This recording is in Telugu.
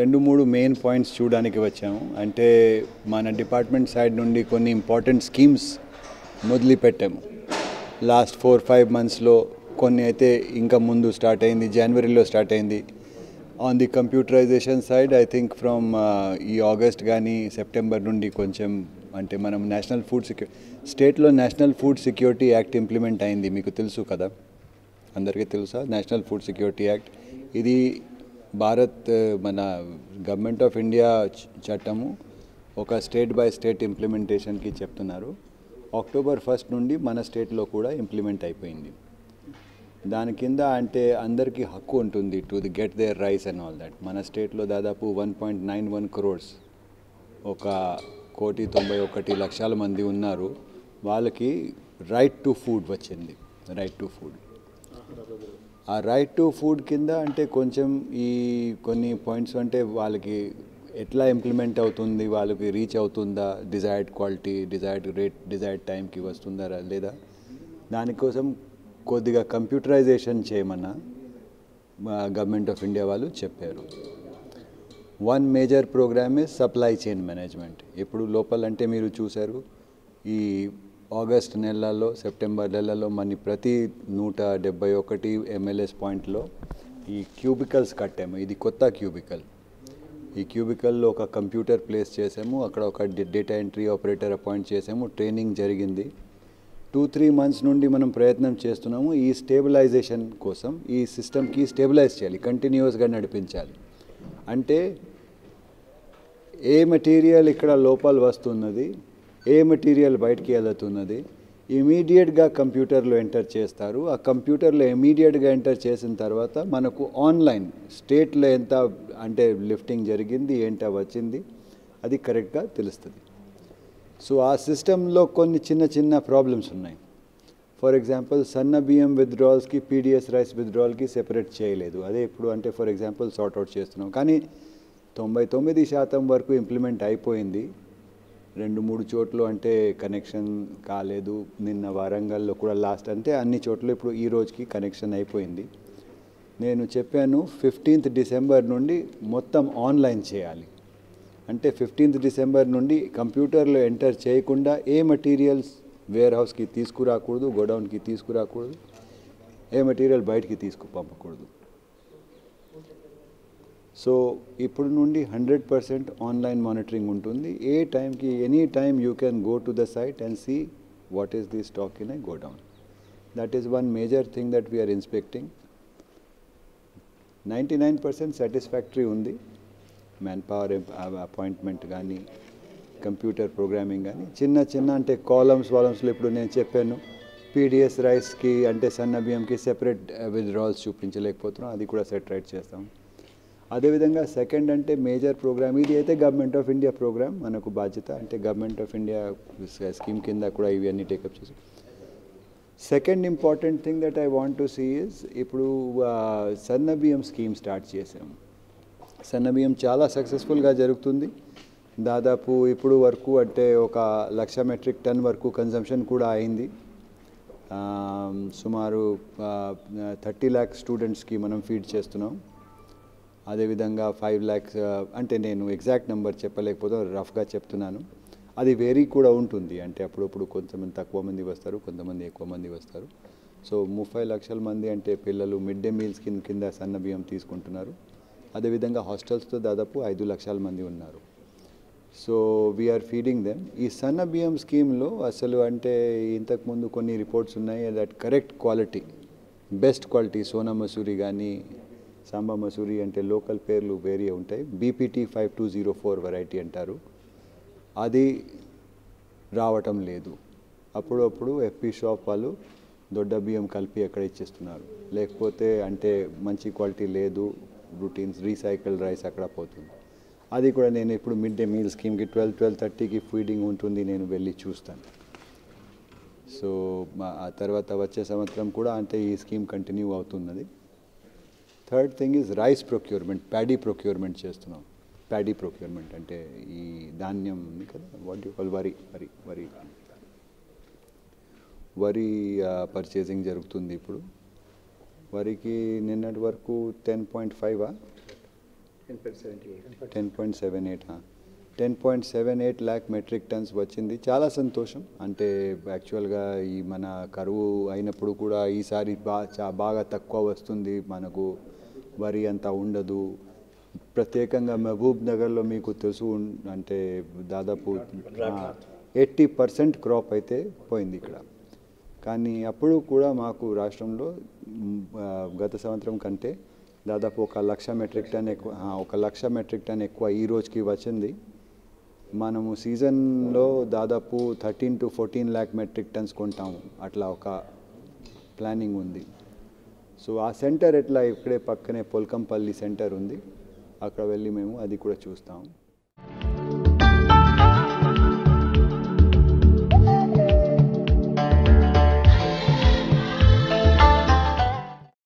రెండు మూడు మెయిన్ పాయింట్స్ చూడడానికి వచ్చాము అంటే మన డిపార్ట్మెంట్ సైడ్ నుండి కొన్ని ఇంపార్టెంట్ స్కీమ్స్ మొదలు పెట్టాము లాస్ట్ ఫోర్ ఫైవ్ మంత్స్లో కొన్ని అయితే ఇంకా ముందు స్టార్ట్ అయింది జనవరిలో స్టార్ట్ అయింది on the computerization side I think from ఈ ఆగస్ట్ కానీ సెప్టెంబర్ నుండి కొంచెం అంటే మనం నేషనల్ ఫుడ్ సెక్యూ స్టేట్లో national food security act implement అయింది మీకు తెలుసు కదా అందరికీ తెలుసా నేషనల్ ఫుడ్ సెక్యూరిటీ యాక్ట్ ఇది భారత్ ఆ, మన గవర్నమెంట్ ఆఫ్ ఇండియా చ- చట్టము ఒక స్టేట్ బై స్టేట్ ఇంప్లిమెంటేషన్కి చెప్తున్నారు అక్టోబర్ ఫస్ట్ నుండి మన స్టేట్లో కూడా ఇంప్లిమెంట్ అయిపోయింది దాని కింద అంటే అందరికీ హక్కు ఉంటుంది to the get their rice and all that మన స్టేట్లో దాదాపు one point nine one crores ఒక కోటి తొంభై ఒకటి లక్షల మంది ఉన్నారు వాళ్ళకి రైట్ టు ఫుడ్ వచ్చింది రైట్ టు ఫుడ్ ఆ రైట్ టు ఫుడ్ కింద అంటే కొంచెం ఈ కొన్ని పాయింట్స్ అంటే వాళ్ళకి ఎట్లా ఇంప్లిమెంట్ అవుతుంది వాళ్ళకి రీచ్ అవుతుందా desired quality desired rate desired టైంకి వస్తుందా రా- లేదా దానికోసం కొద్దిగా కంప్యూటరైజేషన్ చేయమన్నా గవర్నమెంట్ ఆఫ్ ఇండియా వాళ్ళు చెప్పారు one major program is supply chain management ఇప్పుడు లోపలంటే మీరు చూశారు ఈ ఆగస్ట్ నెలలో సెప్టెంబర్ నెలలో మన ప్రతి నూట డెబ్బై ఒకటి ఎంఎల్ఎస్ పాయింట్లో ఈ క్యూబికల్స్ కట్టాము ఇది కొత్త క్యూబికల్ ఈ క్యూబికల్లో ఒక కంప్యూటర్ ప్లేస్ చేసాము అక్కడ ఒక డేటా ఎంట్రీ ఆపరేటర్ అపాయింట్ చేసాము ట్రైనింగ్ జరిగింది టూ త్రీ మంత్స్ నుండి మనం ప్రయత్నం చేస్తున్నాము ఈ స్టేబిలైజేషన్ కోసం ఈ సిస్టమ్కి స్టేబిలైజ్ చేయాలి కంటిన్యూస్గా నడిపించాలి అంటే ఏ మెటీరియల్ ఇక్కడ లోపల వస్తున్నది ఏ మెటీరియల్ బయటికి వెళ్తున్నది ఇమీడియట్గా కంప్యూటర్లో ఎంటర్ చేస్తారు ఆ కంప్యూటర్లో ఇమీడియట్గా ఎంటర్ చేసిన తర్వాత మనకు ఆన్లైన్ స్టేట్లో ఎంత అంటే లిఫ్టింగ్ జరిగింది ఏంట వచ్చింది అది కరెక్ట్గా తెలుస్తుంది సో ఆ సిస్టంలో కొన్ని చిన్న చిన్న ప్రాబ్లమ్స్ ఉన్నాయి ఫర్ ఎగ్జాంపుల్ సన్న బియ్యం విత్డ్రాల్స్కి పీడిఎస్ రైస్ విత్డ్రాల్కి సెపరేట్ చేయలేదు అదే ఇప్పుడు అంటే ఫర్ ఎగ్జాంపుల్ సార్ట్అవుట్ చేస్తున్నాం కానీ తొంభై తొమ్మిది శాతం వరకు ఇంప్లిమెంట్ అయిపోయింది రెండు మూడు చోట్ల అంటే కనెక్షన్ కాలేదు నిన్న వారంగల్లో కూడా లాస్ట్ అంటే అన్ని చోట్ల ఇప్పుడు ఈ రోజుకి కనెక్షన్ అయిపోయింది నేను చెప్పాను ఫిఫ్టీన్త్ డిసెంబర్ నుండి మొత్తం ఆన్లైన్ చేయాలి అంటే ఫిఫ్టీన్త్ డిసెంబర్ నుండి కంప్యూటర్లో ఎంటర్ చేయకుండా ఏ మెటీరియల్స్ వేర్ హౌస్కి తీసుకురాకూడదు గోడౌన్కి తీసుకురాకూడదు ఏ మెటీరియల్ బయటికి తీసుకు పంపకూడదు సో ఇప్పుడు నుండి హండ్రెడ్ పర్సెంట్ ఆన్లైన్ మానిటరింగ్ ఉంటుంది ఏ టైంకి any time you can go to the site and see what is the stock in a godown that is one major thing that we are inspecting ninety nine percent satisfactory ఉంది మ్యాన్ పవర్ అపాయింట్మెంట్ కానీ కంప్యూటర్ ప్రోగ్రామింగ్ కానీ చిన్న చిన్న అంటే కాలమ్స్ వాలమ్స్లో ఇప్పుడు నేను చెప్పాను పీడిఎస్ రైస్కి అంటే సన్న బియ్యంకి సెపరేట్ విత్డ్రాల్స్ చూపించలేకపోతున్నాం అది కూడా సెట్ రైట్ చేస్తాం అదేవిధంగా సెకండ్ అంటే మేజర్ ప్రోగ్రామ్ ఇది అయితే గవర్నమెంట్ ఆఫ్ ఇండియా ప్రోగ్రామ్ మనకు బాధ్యత అంటే గవర్నమెంట్ ఆఫ్ ఇండియా స్కీమ్ కింద కూడా ఇవి అన్ని టేకప్ చేసి second important thing that I want to see is ఇప్పుడు ఆ, సన్న బియ్యం స్కీమ్ స్టార్ట్ చేసాం సన్న బియ్యం చాలా సక్సెస్ఫుల్గా జరుగుతుంది దాదాపు ఇప్పుడు వరకు అంటే ఒక లక్ష మెట్రిక్ టన్ వరకు కన్జంప్షన్ కూడా అయింది ఆ, సుమారు థర్టీ ల్యాక్స్ స్టూడెంట్స్కి మనం ఫీడ్ చేస్తున్నాం అదేవిధంగా ఫైవ్ ల్యాక్స్ అంటే నేను ఎగ్జాక్ట్ నెంబర్ చెప్పలేకపోతే రఫ్గా చెప్తున్నాను అది వేరీ కూడా ఉంటుంది అంటే అప్పుడప్పుడు కొంతమంది తక్కువ మంది వస్తారు కొంతమంది ఎక్కువ మంది వస్తారు సో ముప్పై లక్షల మంది అంటే పిల్లలు మిడ్ డే మీల్స్ కింద కింద సన్న బియ్యం తీసుకుంటున్నారు అదేవిధంగా హాస్టల్స్తో దాదాపు ఐదు లక్షల మంది ఉన్నారు సో వీఆర్ ఫీడింగ్ దెమ్ ఈ సన్న బియ్యం స్కీమ్లో అసలు అంటే ఇంతకుముందు కొన్ని రిపోర్ట్స్ ఉన్నాయి that correct quality best quality Sona Masuri కానీ సాంబా మసూరి అంటే లోకల్ పేర్లు వేరే ఉంటాయి BPT five two zero four variety అంటారు అది రావటం లేదు అప్పుడప్పుడు ఎఫ్పి షాప్ వాళ్ళు దొడ్డ బియ్యం కలిపి ఎక్కడ ఇచ్చేస్తున్నారు లేకపోతే అంటే మంచి క్వాలిటీ లేదు రూటీన్స్ రీసైకిల్డ్ రైస్ అక్కడ పోతుంది అది కూడా నేను ఇప్పుడు మిడ్ డే మీల్ స్కీమ్కి ట్వెల్వ్ ట్వెల్వ్ థర్టీకి ఫీడింగ్ ఉంటుంది నేను వెళ్ళి చూస్తాను సో మా ఆ తర్వాత వచ్చే సంవత్సరం కూడా అంటే ఈ స్కీమ్ కంటిన్యూ అవుతున్నది third thing is rice procurement paddy procurement చేస్తున్నాం ప్యాడీ ప్రొక్యూర్మెంట్ అంటే ఈ ధాన్యం ఉంది కదా వాట్ యూ కాల్ వరి వరి వరి వరి పర్చేసింగ్ జరుగుతుంది ఇప్పుడు వరికి నిన్నటి వరకు ten point five ten point seven eight ten point seven eight lakh metric tons వచ్చింది చాలా సంతోషం అంటే యాక్చువల్గా ఈ మన కరువు అయినప్పుడు కూడా ఈసారి బా చా బాగా తక్కువ వస్తుంది మనకు వరి అంతా ఉండదు ప్రత్యేకంగా మహబూబ్ నగర్లో మీకు తెలుసు ఉన్- అంటే దాదాపు ఎయిటీ పర్సెంట్ క్రాప్ అయితే పోయింది ఇక్కడ కానీ అప్పుడు కూడా మాకు రాష్ట్రంలో మ్, ఆ, గత సంవత్సరం కంటే దాదాపు ఒక లక్ష మెట్రిక్ టన్ ఎక్కువ ఆ, ఒక లక్ష మెట్రిక్ టన్ ఎక్కువ ఈ రోజుకి వచ్చింది మనము సీజన్లో దాదాపు thirteen to fourteen lakh metric tons కొంటాము అట్లా ఒక ప్లానింగ్ ఉంది సో ఆ సెంటర్ ఎట్లా ఇక్కడే పక్కనే పొల్కంపల్లి సెంటర్ ఉంది అక్కడ వెళ్ళి మేము అది కూడా చూస్తాము